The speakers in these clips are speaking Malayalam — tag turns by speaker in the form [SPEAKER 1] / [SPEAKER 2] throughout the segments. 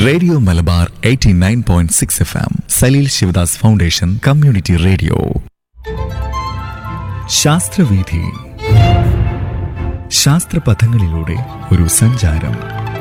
[SPEAKER 1] radio Malabar 89.6 F M Saleel Shivadas foundation community radio ശാസ്ത്രവീഥി ശാസ്ത്രപഥങ്ങളിലൂടെ ഒരു സഞ്ചാരം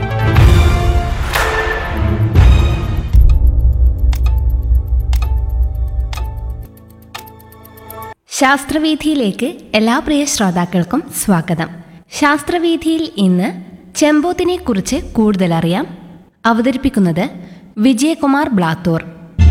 [SPEAKER 2] ശാസ്ത്രവീഥിയിലേക്ക് എല്ലാ പ്രിയ ശ്രോതാക്കൾക്കും സ്വാഗതം ശാസ്ത്രവീഥിയിൽ ഇന്ന് ചെമ്പോത്തിനെ കുറിച്ച് കൂടുതൽ അറിയാം അവതരിപ്പിക്കുന്നത് വിജയകുമാർ ബ്ലാത്തൂർ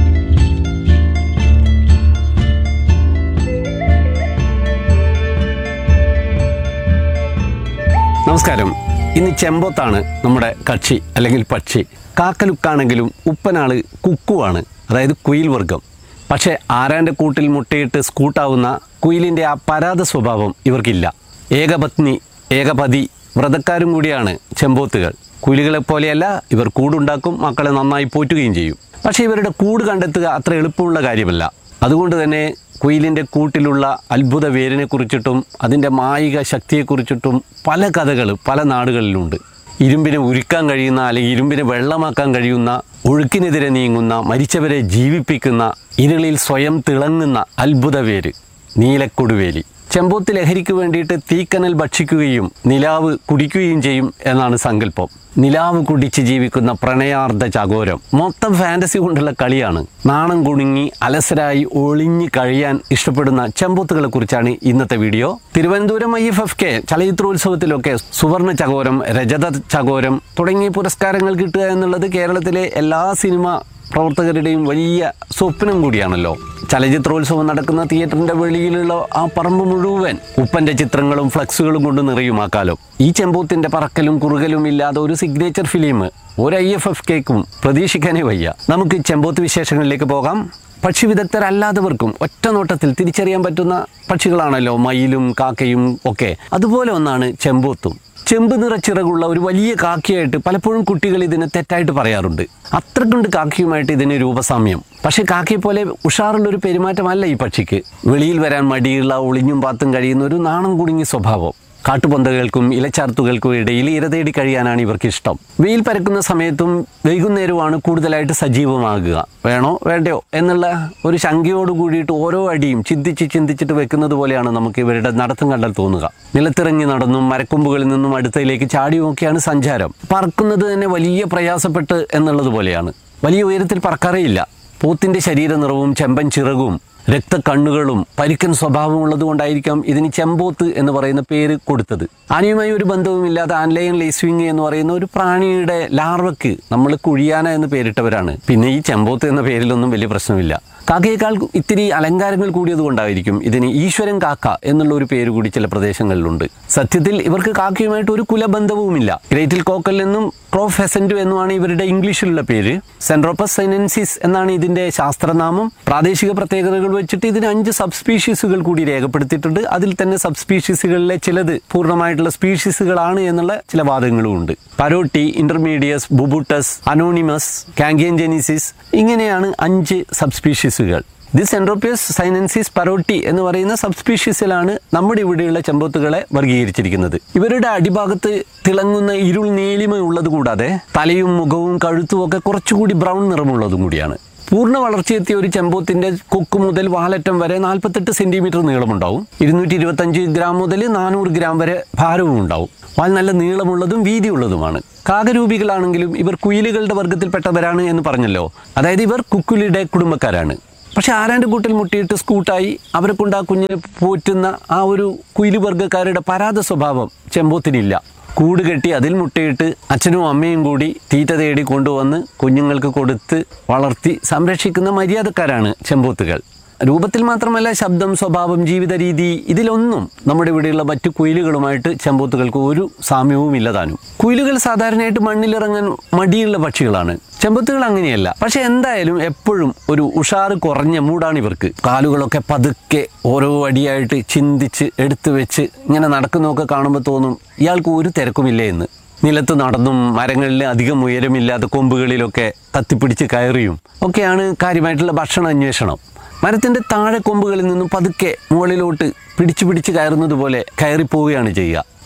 [SPEAKER 3] നമസ്കാരം ഇന്ന് ചെമ്പോത്താണ് നമ്മുടെ കക്ഷി അല്ലെങ്കിൽ പക്ഷി കാക്കലുക്കാണെങ്കിലും ഉപ്പനാള് കുക്കുവാണ് അതായത് കുയിൽ വർഗം പക്ഷേ ആരാൻ്റെ കൂട്ടിൽ മുട്ടയിട്ട് സ്കൂട്ടാവുന്ന കുയിലിൻ്റെ ആ പരാത സ്വഭാവം ഇവർക്കില്ല ഏകപത്നി ഏകപതി വ്രതക്കാരും കൂടിയാണ് ചെമ്പോത്തുകൾ കുയിലുകളെ പോലെയല്ല ഇവർ കൂടുണ്ടാക്കും മക്കളെ നന്നായി പോറ്റുകയും ചെയ്യും പക്ഷേ ഇവരുടെ കൂട് കണ്ടെത്തുക അത്ര എളുപ്പമുള്ള കാര്യമല്ല അതുകൊണ്ട് തന്നെ കുയിലിൻ്റെ കൂട്ടിലുള്ള അത്ഭുത വേരിനെ കുറിച്ചിട്ടും അതിൻ്റെ മായിക ശക്തിയെക്കുറിച്ചിട്ടും പല കഥകൾ പല നാടുകളിലുണ്ട് ഇരുമ്പിനെ ഉരുക്കാൻ കഴിയുന്ന അല്ലെങ്കിൽ ഇരുമ്പിനെ വെള്ളമാക്കാൻ കഴിയുന്ന ഒഴുക്കിനെതിരെ നീങ്ങുന്ന മരിച്ചവരെ ജീവിപ്പിക്കുന്ന ഇരുളിൽ സ്വയം തിളങ്ങുന്ന അത്ഭുത വേര് നീലക്കൊടുവേലി ചെമ്പോത്ത് ലഹരിക്ക് വേണ്ടിയിട്ട് തീക്കനൽ ഭക്ഷിക്കുകയും നിലാവ് കുടിക്കുകയും ചെയ്യും എന്നാണ് സങ്കല്പം നിലാവ് കുടിച്ച് ജീവിക്കുന്ന പ്രണയാർദ്ധ ചകോരം മൊത്തം ഫാൻറ്റസി കൊണ്ടുള്ള കളിയാണ് നാണം കുണുങ്ങി അലസരായി ഒളിഞ്ഞ് കഴിയാൻ ഇഷ്ടപ്പെടുന്ന ചെമ്പോത്തുകളെ കുറിച്ചാണ് ഇന്നത്തെ video Thiruvananthapuram I F F K ചലച്ചിത്രോത്സവത്തിലൊക്കെ സുവർണ ചകോരം രജത ചകോരം തുടങ്ങിയ പുരസ്കാരങ്ങൾ കിട്ടുക എന്നുള്ളത് കേരളത്തിലെ എല്ലാ സിനിമ പ്രവർത്തകരുടെയും വലിയ സ്വപ്നം കൂടിയാണല്ലോ ചലച്ചിത്രോത്സവം നടക്കുന്ന തിയേറ്ററിന്റെ വെളിയിലുള്ള ആ പറമ്പ് മുഴുവൻ ഉപ്പന്റെ ചിത്രങ്ങളും ഫ്ലക്സുകളും കൊണ്ട് നിറയും ആ കാലം ഈ ചെമ്പൂത്തിന്റെ പറക്കലും കുറുകലും ഇല്ലാതെ ഒരു സിഗ്നേച്ചർ ഫിലിം ഒരു ഐ എഫ് എഫ് കേക്കും പ്രതീക്ഷിക്കാനേ വയ്യ നമുക്ക് ചെമ്പോത്ത് വിശേഷങ്ങളിലേക്ക് പോകാം പക്ഷി വിദഗ്ധരല്ലാത്തവർക്കും ഒറ്റ നോട്ടത്തിൽ തിരിച്ചറിയാൻ പറ്റുന്ന പക്ഷികളാണല്ലോ മയിലും കാക്കയും ഒക്കെ അതുപോലെ ഒന്നാണ് ചെമ്പോത്തും ചെമ്പ് നിറച്ചിറകുള്ള ഒരു വലിയ കാക്കിയായിട്ട് പലപ്പോഴും കുട്ടികൾ ഇതിനെ തെറ്റായിട്ട് പറയാറുണ്ട് അത്രക്കുണ്ട് കാക്കിയുമായിട്ട് ഇതിന് രൂപസാമ്യം പക്ഷേ കാക്കിയെ പോലെ ഉഷാറുള്ള ഒരു പെരുമാറ്റമല്ല ഈ പക്ഷിക്ക് വെളിയിൽ വരാൻ മടിയുള്ള ഒളിഞ്ഞും പാത്തും കഴിയുന്ന ഒരു നാണം കുടുങ്ങിയ സ്വഭാവം കാട്ടുപന്തകൾക്കും ഇലച്ചാർത്തുകൾക്കും ഇടയിൽ ഇര തേടി കഴിയാനാണ് ഇവർക്ക് ഇഷ്ടം വെയിൽ പരക്കുന്ന സമയത്തും വൈകുന്നേരമാണ് കൂടുതലായിട്ട് സജീവമാകുക വേണോ വേണ്ടയോ എന്നുള്ള ഒരു ശങ്കയോട് കൂടിയിട്ട് ഓരോ അടിയും ചിന്തിച്ച് ചിന്തിച്ചിട്ട് വെക്കുന്നത് പോലെയാണ് നമുക്ക് ഇവരുടെ നടത്തം കണ്ടാൽ തോന്നുക നിലത്തിറങ്ങി നടന്നും മരക്കൊമ്പുകളിൽ നിന്നും അടുത്തയിലേക്ക് ചാടിയുമൊക്കെയാണ് സഞ്ചാരം പറക്കുന്നത് തന്നെ വലിയ പ്രയാസപ്പെട്ട് എന്നുള്ളത് പോലെയാണ് വലിയ ഉയരത്തിൽ പറക്കാറേ ഇല്ല പോത്തിന്റെ ശരീര നിറവും ചെമ്പൻ ചിറകും രക്തക്കണ്ണുകളും പരിക്കൻ സ്വഭാവമുള്ളത് കൊണ്ടായിരിക്കാം ഇതിന് ചെമ്പോത്ത് എന്ന് പറയുന്ന പേര് കൊടുത്തത് ആനയുമായി ഒരു ബന്ധവുമില്ലാതെ ആൻലയൻ ലേസ്വിങ് എന്ന് പറയുന്ന ഒരു പ്രാണിയുടെ ലാർവക്ക് നമ്മൾ കുഴിയാന എന്ന് പേരിട്ടവരാണ് പിന്നെ ഈ ചെമ്പോത്ത് എന്ന പേരിലൊന്നും വലിയ പ്രശ്നമില്ല കാക്കയേക്കാൾ ഇത്തിരി അലങ്കാരങ്ങൾ കൂടിയത് കൊണ്ടായിരിക്കും ഇതിന് ഈശ്വരൻ കാക്ക എന്നുള്ള ഒരു പേര് കൂടി ചില പ്രദേശങ്ങളിലുണ്ട് സത്യത്തിൽ ഇവർക്ക് കാക്കയുമായിട്ട് ഒരു കുലബന്ധവുമില്ല ഗ്രേറ്റിൽ കോക്കൽ എന്നും ക്രോഫ് ഹെസൻറ്റു എന്നുമാണ് ഇവരുടെ ഇംഗ്ലീഷിലുള്ള പേര് സെൻട്രോപ്പസ് സൈനൻസിസ് എന്നാണ് ഇതിന്റെ ശാസ്ത്രനാമം പ്രാദേശിക പ്രത്യേകതകൾ വെച്ചിട്ട് ഇതിന് അഞ്ച് സബ് സ്പീഷീസുകൾ കൂടി രേഖപ്പെടുത്തിയിട്ടുണ്ട് അതിൽ തന്നെ സബ് സ്പീഷീസുകളിലെ ചിലത് പൂർണ്ണമായിട്ടുള്ള സ്പീഷീസുകളാണ് എന്നുള്ള ചില വാദങ്ങളും ഉണ്ട് പരോട്ടി ഇന്റർമീഡിയസ് ബുബുട്ടസ് അനോണിമസ് കാങ്കിയൻജെനിസിസ് ഇങ്ങനെയാണ് അഞ്ച് സബ് സ്പീഷീസുകൾ ഇത് സെൻട്രോപ്പിയസ് സൈനൻസിസ് പരോട്ടി എന്ന് പറയുന്ന സബ് സ്പീഷീസിലാണ് നമ്മുടെ ഇവിടെയുള്ള ചെമ്പോത്തുകളെ വർഗീകരിച്ചിരിക്കുന്നത് ഇവരുടെ അടിഭാഗത്ത് തിളങ്ങുന്ന ഇരുൾ നീലിമ ഉള്ളത് കൂടാതെ തലയും മുഖവും കഴുത്തും ഒക്കെ കുറച്ചുകൂടി ബ്രൗൺ നിറമുള്ളതും കൂടിയാണ് പൂർണ്ണ വളർച്ചയെത്തിയ ഒരു ചെമ്പോത്തിന്റെ കൊക്ക് മുതൽ വാലറ്റം വരെ നാൽപ്പത്തെട്ട് സെന്റിമീറ്റർ നീളമുണ്ടാവും ഇരുന്നൂറ്റി ഇരുപത്തഞ്ച് ഗ്രാം മുതൽ നാനൂറ് ഗ്രാം വരെ ഭാരവും ഉണ്ടാവും വാൽ നല്ല നീളമുള്ളതും വീതിയുള്ളതുമാണ് കാകരൂപികളാണെങ്കിലും ഇവർ കുയിലുകളുടെ വർഗത്തിൽപ്പെട്ടവരാണ് എന്ന് പറഞ്ഞല്ലോ അതായത് ഇവർ കുക്കുലിയുടെ കുടുംബക്കാരാണ് പക്ഷെ ആരാൻ്റെ കൂട്ടിൽ മുട്ടിയിട്ട് സ്കൂട്ടായി അവരെ കൊണ്ട് ആ കുഞ്ഞിനെ പോറ്റുന്ന ആ ഒരു കുയില് വർഗ്ഗക്കാരുടെ പരാത സ്വഭാവം ചെമ്പോത്തിനില്ല കൂട് കെട്ടി അതിൽ മുട്ടയിട്ട് അച്ഛനും അമ്മയും കൂടി തീറ്റ തേടി കൊണ്ടുവന്ന് കുഞ്ഞുങ്ങൾക്ക് കൊടുത്ത് വളർത്തി സംരക്ഷിക്കുന്ന മര്യാദക്കാരാണ് ചെമ്പോത്തുകൾ രൂപത്തിൽ മാത്രമല്ല ശബ്ദം സ്വഭാവം ജീവിത രീതി ഇതിലൊന്നും നമ്മുടെ ഇവിടെയുള്ള മറ്റു കുയിലുകളുമായിട്ട് ചെമ്പോത്തുകൾക്ക് ഒരു സാമ്യവും ഇല്ലതാനും കുയിലുകൾ സാധാരണയായിട്ട് മണ്ണിലിറങ്ങാൻ മടിയുള്ള പക്ഷികളാണ് ചെമ്പത്തുകൾ അങ്ങനെയല്ല പക്ഷെ എന്തായാലും എപ്പോഴും ഒരു ഉഷാറ് കുറഞ്ഞ മൂടാണ് ഇവർക്ക് കാലുകളൊക്കെ പതുക്കെ ഓരോ അടിയായിട്ട് ചിന്തിച്ച് എടുത്തു വെച്ച് ഇങ്ങനെ നടക്കുന്നതൊക്കെ കാണുമ്പോൾ തോന്നും ഇയാൾക്ക് ഒരു തിരക്കുമില്ലേ എന്ന് നിലത്ത് നടന്നും മരങ്ങളിൽ അധികം ഉയരമില്ലാത്ത കൊമ്പുകളിലൊക്കെ തത്തിപ്പിടിച്ച് കയറിയും ഒക്കെയാണ് കാര്യമായിട്ടുള്ള ഭക്ഷണ അന്വേഷണം മരത്തിൻ്റെ താഴെ കൊമ്പുകളിൽ നിന്നും പതുക്കെ മുകളിലോട്ട് പിടിച്ചു പിടിച്ച് കയറുന്നത് പോലെ കയറിപ്പോവുകയാണ് ചെയ്യുക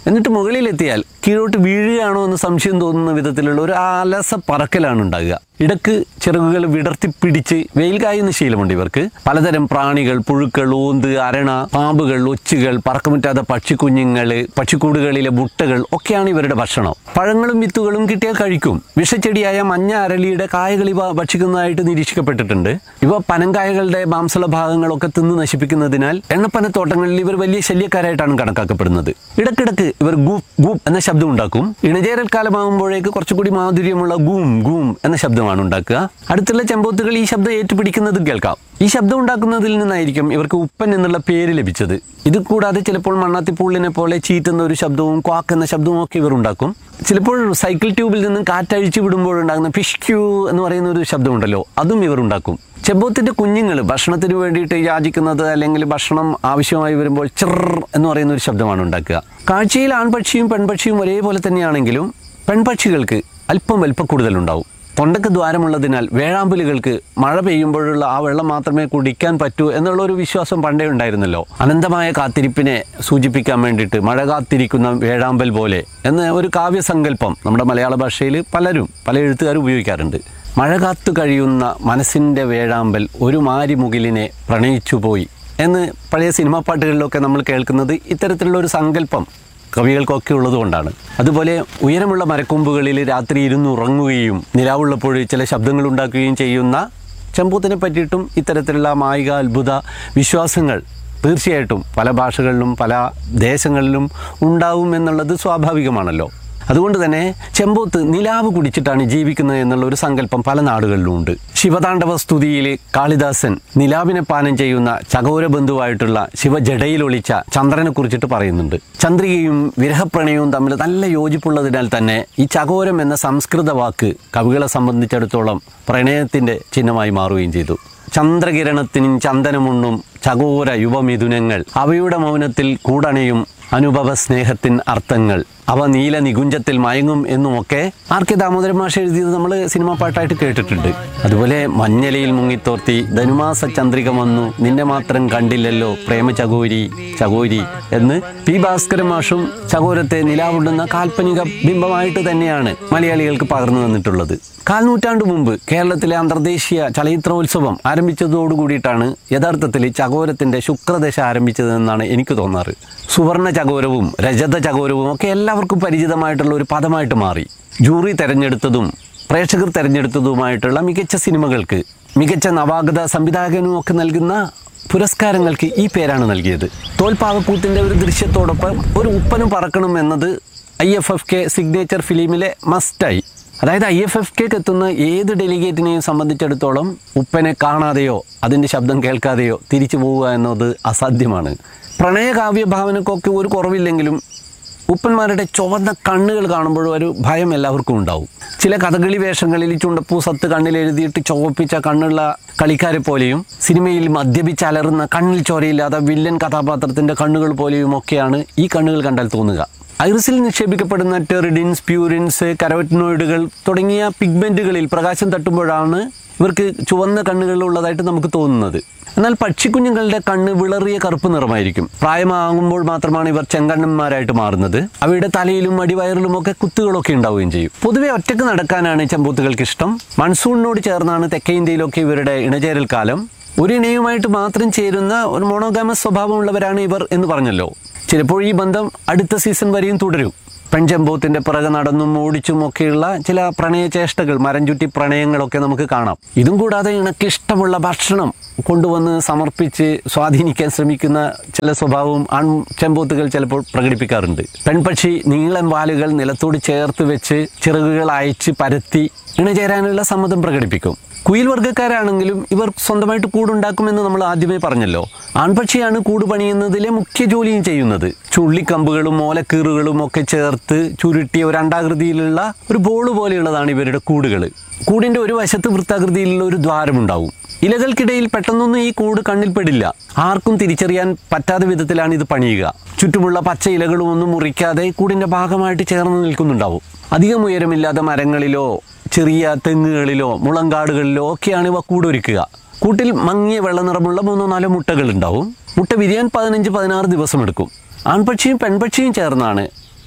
[SPEAKER 3] എന്നിട്ട് മുകളിലെത്തിയാൽ കീഴോട്ട് വീഴുകയാണോ എന്ന് സംശയം തോന്നുന്ന വിധത്തിലുള്ള ഒരു അലസ പറക്കലാണ് ഉണ്ടാകുക ഇടക്ക് ചിറകുകൾ വിടർത്തി പിടിച്ച് വെയിൽ കായുന്ന ശീലമുണ്ട് ഇവർക്ക് പലതരം പ്രാണികൾ പുഴുക്കൾ ഊന്ത് അരണ പാമ്പുകൾ ഒച്ചുകൾ പറക്കമുറ്റാത്ത പക്ഷിക്കുഞ്ഞുങ്ങൾ പക്ഷിക്കൂടുകളിലെ മുട്ടകൾ ഒക്കെയാണ് ഇവരുടെ ഭക്ഷണം പഴങ്ങളും വിത്തുകളും കിട്ടിയാൽ കഴിക്കും വിഷച്ചെടിയായ മഞ്ഞ അരളിയുടെ കായകൾ ഇവ ഭക്ഷിക്കുന്നതായിട്ട് നിരീക്ഷിക്കപ്പെട്ടിട്ടുണ്ട് ഇവ പനങ്കായകളുടെ മാംസള ഭാഗങ്ങളൊക്കെ തിന്ന് നശിപ്പിക്കുന്നതിനാൽ എണ്ണപ്പനത്തോട്ടങ്ങളിൽ ഇവർ വലിയ ശല്യക്കാരായിട്ടാണ് കണക്കാക്കപ്പെടുന്നത് ഇടക്കിടക്ക് ഇവർ ഗൂപ്പ് ഗൂപ്പ് എന്ന ശബ്ദം ഉണ്ടാക്കും ഇണചേരൽ കാലമാകുമ്പോഴേക്ക് കുറച്ചുകൂടി മാധുര്യമുള്ള ഗൂം ഗൂം എന്ന ശബ്ദമാണ് ഉണ്ടാക്കുക അടുത്തുള്ള ചെമ്പോത്തുകൾ ഈ ശബ്ദം ഏറ്റുപിടിക്കുന്നത് കേൾക്കാം ഈ ശബ്ദം ഉണ്ടാക്കുന്നതിൽ നിന്നായിരിക്കും ഇവർക്ക് ഉപ്പൻ എന്നുള്ള പേര് ലഭിച്ചത് ഇത് കൂടാതെ ചിലപ്പോൾ മണ്ണാത്തിപ്പുള്ളിനെ പോലെ ചീറ്റുന്ന ഒരു ശബ്ദവും ക്വാക്ക് എന്ന ശബ്ദവും ഒക്കെ ഇവർ ഉണ്ടാക്കും ചിലപ്പോൾ സൈക്കിൾ ട്യൂബിൽ നിന്നും കാറ്റഴിച്ചു വിടുമ്പോഴുണ്ടാകുന്ന ഫിഷ്ക്യൂ എന്ന് പറയുന്ന ഒരു ശബ്ദമുണ്ടല്ലോ അതും ഇവർ ഉണ്ടാക്കും ചെമ്പോത്തിന്റെ കുഞ്ഞുങ്ങൾ ഭക്ഷണത്തിന് വേണ്ടിയിട്ട് യാചിക്കുന്നത് അല്ലെങ്കിൽ ഭക്ഷണം ആവശ്യമായി വരുമ്പോൾ ചിർ എന്ന് പറയുന്ന ഒരു ശബ്ദമാണ് ഉണ്ടാക്കുക കാഴ്ചയിൽ ആൺപക്ഷിയും പെൺപക്ഷിയും ഒരേപോലെ തന്നെയാണെങ്കിലും പെൺപക്ഷികൾക്ക് അല്പം വലിപ്പക്കൂടുതലുണ്ടാവും തൊണ്ടക്ക് ദ്വാരമുള്ളതിനാൽ വേഴാമ്പലുകൾക്ക് മഴ പെയ്യുമ്പോഴുള്ള ആ വെള്ളം മാത്രമേ കുടിക്കാൻ പറ്റൂ എന്നുള്ള ഒരു വിശ്വാസം പണ്ടേ ഉണ്ടായിരുന്നല്ലോ അനന്തമായ കാത്തിരിപ്പിനെ സൂചിപ്പിക്കാൻ വേണ്ടിയിട്ട് മഴ കാത്തിരിക്കുന്ന വേഴാമ്പൽ പോലെ എന്ന ഒരു കാവ്യസങ്കല്പം നമ്മുടെ മലയാള ഭാഷയിൽ പലരും പല എഴുത്തുകാരും ഉപയോഗിക്കാറുണ്ട് മഴ കാത്തു കഴിയുന്ന മനസ്സിൻ്റെ വേഴാമ്പൽ ഒരു മാരിമുകിലിനെ പ്രണയിച്ചുപോയി എന്ന് പഴയ സിനിമാ പാട്ടുകളിലൊക്കെ നമ്മൾ കേൾക്കുന്നത് ഇത്തരത്തിലുള്ള ഒരു സങ്കല്പം കവികൾക്കൊക്കെ ഉള്ളതുകൊണ്ടാണ് അതുപോലെ ഉയരമുള്ള മരക്കൊമ്പുകളിൽ രാത്രി ഇരുന്ന് ഉറങ്ങുകയും നിലാവുള്ളപ്പോൾ ചില ശബ്ദങ്ങൾ ഉണ്ടാക്കുകയും ചെയ്യുന്ന ചെമ്പൂത്തിനെ പറ്റിയിട്ടും ഇത്തരത്തിലുള്ള മായിക അത്ഭുത വിശ്വാസങ്ങൾ തീർച്ചയായിട്ടും പല ഭാഷകളിലും പല ദേശങ്ങളിലും ഉണ്ടാവും എന്നുള്ളത് സ്വാഭാവികമാണല്ലോ അതുകൊണ്ട് തന്നെ ചെമ്പോത്ത് നിലാവ് കുടിച്ചിട്ടാണ് ജീവിക്കുന്നത് എന്നുള്ള ഒരു സങ്കല്പം പല നാടുകളിലും ഉണ്ട് ശിവതാണ്ഡവ സ്തുതിയിൽ കാളിദാസൻ നിലാവിനെ പാനം ചെയ്യുന്ന ചകോര ബന്ധുവായിട്ടുള്ള ശിവജടയിൽ ഒളിച്ച ചന്ദ്രനെ കുറിച്ചിട്ട് പറയുന്നുണ്ട് ചന്ദ്രികയും വിരഹപ്രണയവും തമ്മിൽ നല്ല യോജിപ്പുള്ളതിനാൽ തന്നെ ഈ ചകോരം എന്ന സംസ്കൃത വാക്ക് കവികളെ സംബന്ധിച്ചിടത്തോളം പ്രണയത്തിൻ്റെ ചിഹ്നമായി മാറുകയും ചെയ്തു ചന്ദ്രകിരണത്തിനും ചന്ദനമുണ്ണും ചകോര യുവമിഥുനങ്ങൾ അവയുടെ മൗനത്തിൽ കൂടണയും അനുഭവ സ്നേഹത്തിൻ അർത്ഥങ്ങൾ അവ നീല നികുഞ്ചത്തിൽ മയങ്ങും എന്നുമൊക്കെ ആർ കെ ദാമോദരൻ മാഷ എഴുതിയത് നമ്മൾ സിനിമാ പാട്ടായിട്ട് കേട്ടിട്ടുണ്ട് അതുപോലെ മഞ്ഞലയിൽ മുങ്ങിത്തോർത്തി ധനുമാസ ചന്ദ്രിക വന്നു നിന്നെ മാത്രം കണ്ടില്ലല്ലോ പ്രേമ ചകോരി ചകോരി എന്ന് പി ഭാസ്കരൻ മാഷും ചകോരത്തെ നിലാവുണ്ടുന്ന കാൽപ്പനിക ബിംബമായിട്ട് തന്നെയാണ് മലയാളികൾക്ക് പകർന്നു തന്നിട്ടുള്ളത് കാൽനൂറ്റാണ്ട് മുമ്പ് കേരളത്തിലെ അന്തർദേശീയ ചലച്ചിത്രോത്സവം ആരംഭിച്ചതോടുകൂടിയിട്ടാണ് യഥാർത്ഥത്തിൽ ചകോരത്തിന്റെ ശുക്രദശ ആരംഭിച്ചതെന്നാണ് എനിക്ക് തോന്നാറ് സുവർണ ചകോരവും രജത ചകോരവും ഒക്കെ എല്ലാവർക്കും പരിചിതമായിട്ടുള്ള ഒരു പദമായിട്ട് മാറി ജൂറി തെരഞ്ഞെടുത്തതും പ്രേക്ഷകർ തെരഞ്ഞെടുത്തതുമായിട്ടുള്ള മികച്ച സിനിമകൾക്ക് മികച്ച നവാഗത സംവിധായകനും ഒക്കെ നൽകുന്ന പുരസ്കാരങ്ങൾക്ക് ഈ പേരാണ് നൽകിയത് തോൽപ്പാവക്കൂത്തിന്റെ ഒരു ദൃശ്യത്തോടൊപ്പം ഒരു ഉപ്പനും പറക്കണം എന്നത് I F F K signature ഫിലിമിലെ മസ്റ്റായി അതായത് ഐ എഫ് എഫ് കെക്ക് എത്തുന്ന ഏത് ഡെലിഗേറ്റിനെയും സംബന്ധിച്ചിടത്തോളം ഉപ്പനെ കാണാതെയോ അതിൻ്റെ ശബ്ദം കേൾക്കാതെയോ തിരിച്ചു പോവുക എന്നത് അസാധ്യമാണ് പ്രണയകാവ്യ ഭാവനക്കൊക്കെ ഒരു കുറവില്ലെങ്കിലും ഉപ്പന്മാരുടെ ചുവന്ന കണ്ണുകൾ കാണുമ്പോഴും ഒരു ഭയം എല്ലാവർക്കും ഉണ്ടാവും ചില കഥകളി വേഷങ്ങളിൽ ചുണ്ടപ്പൂ സത്ത് കണ്ണിൽ എഴുതിയിട്ട് ചുവപ്പിച്ച കണ്ണുള്ള കളിക്കാരെ പോലെയും സിനിമയിൽ മദ്യപിച്ച് അലറുന്ന കണ്ണിൽ ചോരയില്ലാത്ത വില്ലൻ കഥാപാത്രത്തിന്റെ കണ്ണുകൾ പോലെയും ഒക്കെയാണ് ഈ കണ്ണുകൾ കണ്ടാൽ തോന്നുക ഐറിസിൽ നിക്ഷേപിക്കപ്പെടുന്ന ടെറിഡിൻസ് പ്യൂരിൻസ് കരോറ്റിനോയിഡുകൾ തുടങ്ങിയ പിഗ്മെന്റുകളിൽ പ്രകാശം തട്ടുമ്പോഴാണ് ഇവർക്ക് ചുവന്ന കണ്ണുകൾ ഉള്ളതായിട്ട് നമുക്ക് തോന്നുന്നത് എന്നാൽ പക്ഷിക്കുഞ്ഞുങ്ങളുടെ കണ്ണ് വിളറിയ കറുപ്പ് നിറമായിരിക്കും പ്രായമാകുമ്പോൾ മാത്രമാണ് ഇവർ ചെങ്കണ്ണന്മാരായിട്ട് മാറുന്നത് അവയുടെ തലയിലും അടിവയറിലും ഒക്കെ കുത്തുകളൊക്കെ ഉണ്ടാവുകയും ചെയ്യും പൊതുവെ ഒറ്റക്ക് നടക്കാനാണ് ചെമ്പൂത്തുകൾക്ക് ഇഷ്ടം മൺസൂണിനോട് ചേർന്നാണ് തെക്കേ ഇന്ത്യയിലൊക്കെ ഇവരുടെ ഇണചേരൽ കാലം ഒരു ഇണയുമായിട്ട് മാത്രം ചേരുന്ന ഒരു മോണോഗാമസ് സ്വഭാവമുള്ളവരാണ് ഇവർ എന്ന് പറഞ്ഞല്ലോ ചിലപ്പോൾ ഈ ബന്ധം അടുത്ത സീസൺ വരെയും തുടരും പെൺചെമ്പോത്തിന്റെ പിറകെ നടന്നും ഓടിച്ചും ഒക്കെയുള്ള ചില പ്രണയചേഷ്ടകൾ മരം ചുറ്റി പ്രണയങ്ങളൊക്കെ നമുക്ക് കാണാം ഇതും കൂടാതെ ഇണക്കിഷ്ടമുള്ള ഭക്ഷണം കൊണ്ടുവന്ന് സമർപ്പിച്ച് സ്വാധീനിക്കാൻ ശ്രമിക്കുന്ന ചില സ്വഭാവവും ആൺ ചെമ്പോത്തുകൾ ചിലപ്പോൾ പ്രകടിപ്പിക്കാറുണ്ട് പെൺപക്ഷി നീളം വാലുകൾ നിലത്തോട് ചേർത്ത് വെച്ച് ചിറകുകൾ അയച്ച് പരത്തി ഇണചേരാനുള്ള സമ്മതം പ്രകടിപ്പിക്കും കുയിൽ വർഗ്ഗക്കാരാണെങ്കിലും ഇവർ സ്വന്തമായിട്ട് കൂടുണ്ടാക്കുമെന്ന് നമ്മൾ ആദ്യമേ പറഞ്ഞല്ലോ ആൺപക്ഷിയാണ് കൂട് പണിയുന്നതിലെ മുഖ്യ ജോലിയും ചെയ്യുന്നത് ചുള്ളിക്കമ്പുകളും ഓലക്കീറുകളും ഒക്കെ ചേർത്ത് ചുരുട്ടിയ ഒരു അണ്ടാകൃതിയിലുള്ള ഒരു ബോൾ പോലെയുള്ളതാണ് ഇവരുടെ കൂടുകൾ കൂടിന്റെ ഒരു വശത്ത് വൃത്താകൃതിയിലുള്ള ഒരു ദ്വാരമുണ്ടാവും ഇലകൾക്കിടയിൽ പെട്ടെന്നൊന്നും ഈ കൂട് കണ്ണിൽപ്പെടില്ല ആർക്കും തിരിച്ചറിയാൻ പറ്റാത്ത വിധത്തിലാണ് ഇത് പണിയുക ചുറ്റുമുള്ള പച്ച ഇലകളും ഒന്നും മുറിക്കാതെ കൂടിന്റെ ഭാഗമായിട്ട് ചേർന്ന് നിൽക്കുന്നുണ്ടാവും അധികം ഉയരമില്ലാത്ത മരങ്ങളിലോ ചെറിയ തെങ്ങുകളിലോ മുളങ്കാടുകളിലോ ഒക്കെയാണ് ഇവ കൂടൊരുക്കുക കൂട്ടിൽ മങ്ങിയ വെള്ള നിറമുള്ള മൂന്നോ നാലോ മുട്ടകൾ ഉണ്ടാവും മുട്ട വിരിയാൻ പതിനഞ്ച് പതിനാറ് ദിവസം എടുക്കും ആൺപക്ഷിയും പെൺപക്ഷിയും ചേർന്നാണ്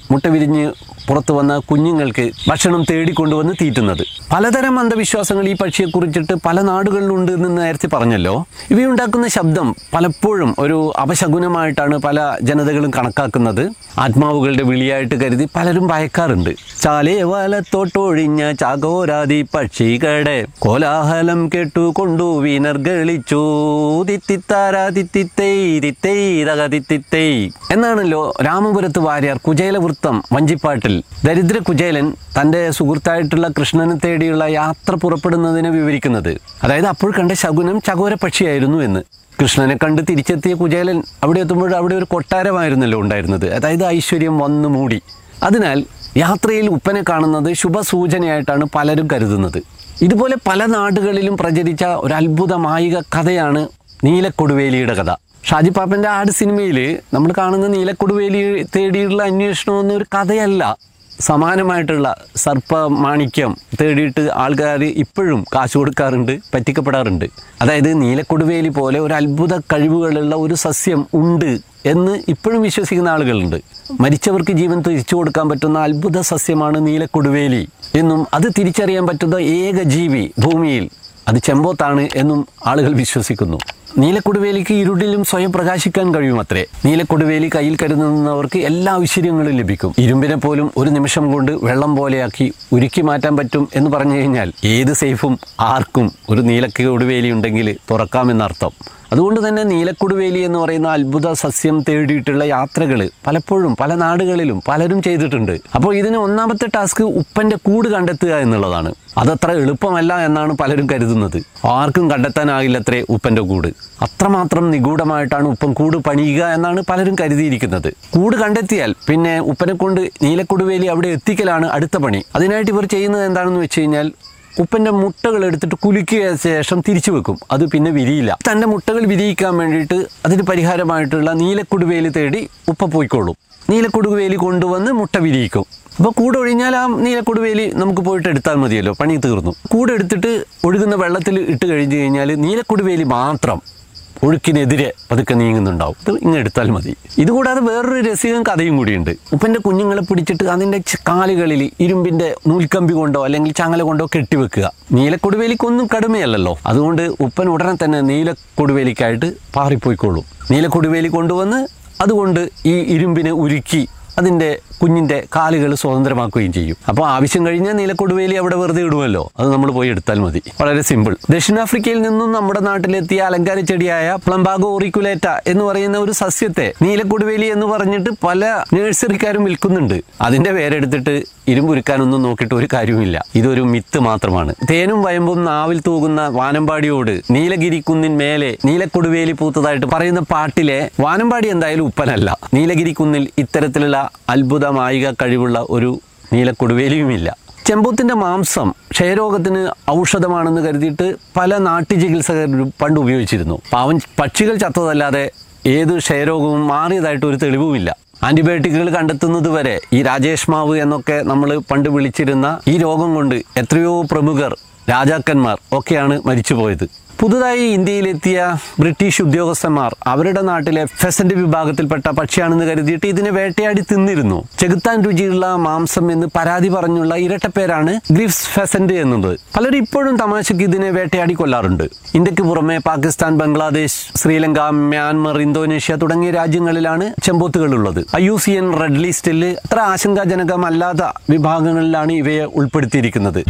[SPEAKER 3] മുട്ട വിരിഞ്ഞ് പുറത്തു വന്ന കുഞ്ഞുങ്ങൾക്ക് ഭക്ഷണം തേടിക്കൊണ്ടുവന്ന് തീറ്റുന്നത് പലതരം അന്ധവിശ്വാസങ്ങൾ ഈ പക്ഷിയെ കുറിച്ചിട്ട് പല നാടുകളിലുണ്ട് എന്ന് നേരത്തെ പറഞ്ഞല്ലോ ഇവയുണ്ടാക്കുന്ന ശബ്ദം പലപ്പോഴും ഒരു അപശകുനമായിട്ടാണ് പല ജനതകളും കണക്കാക്കുന്നത് ആത്മാവുകളുടെ വിളിയായിട്ട് കരുതി പലരും ഭയക്കാറുണ്ട് ചാലേ വലത്തോട്ടൊഴിഞ്ഞ ചാകോരാതി പക്ഷികളുടെ കോലാഹലം കേട്ടു കൊണ്ടു വിനർഗളിച്ചു തിത്തിത്താരാ തിത്തിത്തൈ തിത്തൈ തക തിത്തിത്തൈ എന്നാണല്ലോ രാമപുരത്ത് വാര്യർ കുചേലവൃത്തം വഞ്ചിപ്പാട്ടിൽ ദരിദ്ര കുചേലൻ തൻ്റെ സുഹൃത്തായിട്ടുള്ള കൃഷ്ണനെ തേടിയുള്ള യാത്ര പുറപ്പെടുന്നതിനെ വിവരിക്കുന്നത് അതായത് അപ്പോൾ കണ്ട ശകുനം ചകോര പക്ഷിയായിരുന്നു എന്ന് കൃഷ്ണനെ കണ്ട് തിരിച്ചെത്തിയ കുചേലൻ അവിടെ എത്തുമ്പോൾ അവിടെ ഒരു കൊട്ടാരമായിരുന്നല്ലോ ഉണ്ടായിരുന്നത് അതായത് ഐശ്വര്യം വന്നു മൂടി അതിനാൽ യാത്രയിൽ ഉപ്പനെ കാണുന്നത് ശുഭസൂചനയായിട്ടാണ് പലരും കരുതുന്നത് ഇതുപോലെ പല നാടുകളിലും പ്രചരിച്ച ഒരു അത്ഭുത മായിക കഥയാണ് നീലക്കൊടുവേലിയുടെ കഥ ഷാജി പാപ്പൻ്റെ ആട് സിനിമയിൽ നമ്മൾ കാണുന്ന നീലക്കൊടുവേലി തേടിയുള്ള അന്വേഷണമൊന്നും ഒരു കഥയല്ല സമാനമായിട്ടുള്ള സർപ്പ മാണിക്യം തേടിയിട്ട് ആൾക്കാർ ഇപ്പോഴും കാശ് കൊടുക്കാറുണ്ട് പറ്റിക്കപ്പെടാറുണ്ട് അതായത് നീലക്കൊടുവേലി പോലെ ഒരു അത്ഭുത കഴിവുകളുള്ള ഒരു സസ്യം ഉണ്ട് എന്ന് ഇപ്പോഴും വിശ്വസിക്കുന്ന ആളുകളുണ്ട് മരിച്ചവർക്ക് ജീവൻ തിരിച്ചു കൊടുക്കാൻ പറ്റുന്ന അത്ഭുത സസ്യമാണ് നീലക്കൊടുവേലി എന്നും അത് തിരിച്ചറിയാൻ പറ്റുന്ന ഏക ജീവി ഭൂമിയിൽ അത് ചെമ്പോത്താണ് എന്നും ആളുകൾ വിശ്വസിക്കുന്നു നീലക്കൊടുവേലിക്ക് ഇരുട്ടിലും സ്വയം പ്രകാശിക്കാൻ കഴിയുമത്രേ നീലക്കൊടുവേലി കയ്യിൽ കരുതുന്നവർക്ക് എല്ലാ ഐശ്വര്യങ്ങളും ലഭിക്കും ഇരുമ്പിനെ പോലും ഒരു നിമിഷം കൊണ്ട് വെള്ളം പോലെയാക്കി ഉരുക്കി മാറ്റാൻ പറ്റും എന്ന് പറഞ്ഞു കഴിഞ്ഞാൽ ഏത് സേഫും ആർക്കും ഒരു നീലക്കൊടുവേലി ഉണ്ടെങ്കിൽ തുറക്കാമെന്നർത്ഥം അതുകൊണ്ട് തന്നെ നീലക്കൊടുവേലി എന്ന് പറയുന്ന അത്ഭുത സസ്യം തേടിയിട്ടുള്ള യാത്രകൾ പലപ്പോഴും പല നാടുകളിലും പലരും ചെയ്തിട്ടുണ്ട് അപ്പോൾ ഇതിന് ഒന്നാമത്തെ ടാസ്ക് ഉപ്പൻ്റെ കൂട് കണ്ടെത്തുക എന്നുള്ളതാണ് അതത്ര എളുപ്പമല്ല എന്നാണ് പലരും കരുതുന്നത് ആർക്കും കണ്ടെത്താനാകില്ലത്രേ ഉപ്പൻ്റെ കൂട് അത്രമാത്രം നിഗൂഢമായിട്ടാണ് ഉപ്പൻ കൂട് പണിയുക എന്നാണ് പലരും കരുതിയിരിക്കുന്നത് കൂട് കണ്ടെത്തിയാൽ പിന്നെ ഉപ്പനെ കൊണ്ട് നീലക്കൊടുവേലി അവിടെ എത്തിക്കലാണ് അടുത്ത പണി അതിനായിട്ട് ഇവർ ചെയ്യുന്നത് എന്താണെന്ന് വെച്ച് കഴിഞ്ഞാൽ ഉപ്പൻ്റെ മുട്ടകൾ എടുത്തിട്ട് കുലുക്കിയ ശേഷം തിരിച്ചു വെക്കും അത് പിന്നെ വിരിയില്ല തൻ്റെ മുട്ടകൾ വിരിയിക്കാൻ വേണ്ടിയിട്ട് അതിന് പരിഹാരമായിട്ടുള്ള നീലക്കുടുവേലി തേടി ഉപ്പ പോയിക്കോളും നീലക്കുടുവേലി കൊണ്ടുവന്ന് മുട്ട വിരിയിക്കും അപ്പോൾ കൂടെ ഒഴിഞ്ഞാൽ ആ നീലക്കൊടുവേലി നമുക്ക് പോയിട്ട് എടുത്താൽ മതിയല്ലോ പണി തീർന്നു കൂടെ എടുത്തിട്ട് ഒഴുകുന്ന വെള്ളത്തിൽ ഇട്ട് കഴിഞ്ഞ് കഴിഞ്ഞാൽ നീലക്കൊടുവേലി മാത്രം ഒഴുക്കിനെതിരെ പതുക്കെ നീങ്ങുന്നുണ്ടാവും ഇത് ഇങ്ങ് എടുത്താൽ മതി ഇതുകൂടാതെ വേറൊരു രസികം കഥയും കൂടിയുണ്ട് ഉപ്പൻ്റെ കുഞ്ഞുങ്ങളെ പിടിച്ചിട്ട് അതിൻ്റെ ച- കാലുകളിൽ ഇരുമ്പിൻ്റെ നൂൽക്കമ്പി കൊണ്ടോ അല്ലെങ്കിൽ ചങ്ങല കൊണ്ടോ കെട്ടിവെക്കുക നീലക്കൊടുവേലിക്കൊന്നും കടുമയല്ലല്ലോ അതുകൊണ്ട് ഉപ്പൻ ഉടനെ തന്നെ നീലക്കൊടുവേലിക്കായിട്ട് പാറിപ്പോയിക്കോളും നീലക്കൊടുവേലി കൊണ്ടുവന്ന് അതുകൊണ്ട് ഈ ഇരുമ്പിനെ ഉരുക്കി അതിൻ്റെ കുഞ്ഞിൻ്റെ കാലുകൾ സ്വതന്ത്രമാക്കുകയും ചെയ്യും അപ്പോൾ ആവശ്യം കഴിഞ്ഞാൽ നീലക്കൊടുവേലി അവിടെ വെറുതെ ഇടുമല്ലോ അത് നമ്മൾ പോയി എടുത്താൽ മതി വളരെ സിമ്പിൾ ദക്ഷിണാഫ്രിക്കയിൽ നിന്നും നമ്മുടെ നാട്ടിലെത്തിയ അലങ്കാര ചെടിയായ പ്ലംബാഗോ ഓറിക്കുലേറ്റ എന്ന് പറയുന്ന ഒരു സസ്യത്തെ നീലക്കൊടുവേലി എന്ന് പറഞ്ഞിട്ട് പല നഴ്സറിക്കാരും വിൽക്കുന്നുണ്ട് അതിൻ്റെ പേരെടുത്തിട്ട് ഇരുമ്പുരുക്കാനൊന്നും നോക്കിയിട്ട് ഒരു കാര്യവുമില്ല ഇതൊരു മിത്ത് മാത്രമാണ് തേനും വയമ്പും നാവിൽ തൂകുന്ന വാനമ്പാടിയോട് നീലഗിരി കുന്നിൻ മേലെ നീലക്കൊടുവേലി പൂത്തതായിട്ട് പറയുന്ന പാട്ടിലെ വാനമ്പാടി എന്തായാലും ഉപ്പനല്ല നീലഗിരി കുന്നിൽ ഇത്തരത്തിലുള്ള അത്ഭുതമായിക കഴിവുള്ള ഒരു നീലക്കൊടുവേലിയുമില്ല ചെമ്പൂത്തിൻ്റെ മാംസം ക്ഷയരോഗത്തിന് ഔഷധമാണെന്ന് കരുതിയിട്ട് പല നാട്ടുചികിത്സകരും പണ്ട് ഉപയോഗിച്ചിരുന്നു പാവൻ പക്ഷികൾ ചത്തതല്ലാതെ ഏത് ക്ഷയരോഗവും മാറിയതായിട്ട് ഒരു തെളിവുമില്ല ആന്റിബയോട്ടിക്കുകൾ കണ്ടെത്തുന്നത് വരെ ഈ രാജേഷ് മാവ് എന്നൊക്കെ നമ്മൾ പണ്ട് വിളിച്ചിരുന്ന ഈ രോഗം കൊണ്ട് എത്രയോ പ്രമുഖർ രാജാക്കന്മാർ ഒക്കെയാണ് മരിച്ചുപോയത് പുതുതായി ഇന്ത്യയിലെത്തിയ ബ്രിട്ടീഷ് ഉദ്യോഗസ്ഥന്മാർ അവരുടെ നാട്ടിലെ ഫെസന്റ് വിഭാഗത്തിൽപ്പെട്ട പക്ഷിയാണെന്ന് കരുതിയിട്ട് ഇതിനെ വേട്ടയാടി തിന്നിരുന്നു ചെകുത്താൻ രുചിയുള്ള മാംസം എന്ന് പരാതി പറഞ്ഞുള്ള ഇരട്ടപ്പേരാണ് ഗ്രിഫ്സ് ഫെസന്റ് എന്നത് പലരും ഇപ്പോഴും തമാശയ്ക്ക് ഇതിനെ വേട്ടയാടി കൊല്ലാറുണ്ട് ഇന്ത്യക്ക് പുറമെ പാകിസ്ഥാൻ ബംഗ്ലാദേശ് ശ്രീലങ്ക മ്യാൻമർ ഇന്തോനേഷ്യ തുടങ്ങിയ രാജ്യങ്ങളിലാണ് ചെമ്പോത്തുകൾ ഉള്ളത് I U C N red ലിസ്റ്റിൽ അത്ര ആശങ്കാജനകമല്ലാത്ത വിഭാഗങ്ങളിലാണ് ഇവയെ ഉൾപ്പെടുത്തിയിരിക്കുന്നത്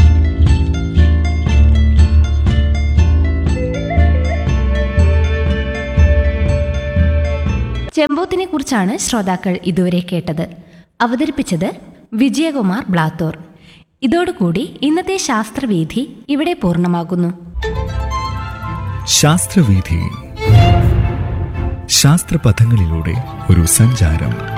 [SPEAKER 2] ചെമ്പോത്തിനെ കുറിച്ചാണ് ശ്രോതാക്കൾ ഇതുവരെ കേട്ടത് അവതരിപ്പിച്ചത് വിജയകുമാർ ബ്ലാത്തൂർ ഇതോടുകൂടി ഇന്നത്തെ ശാസ്ത്രവീഥി ഇവിടെ പൂർണ്ണമാകുന്നു
[SPEAKER 1] ശാസ്ത്രവീഥി ശാസ്ത്രപഥങ്ങളിലൂടെ ഒരു സഞ്ചാരം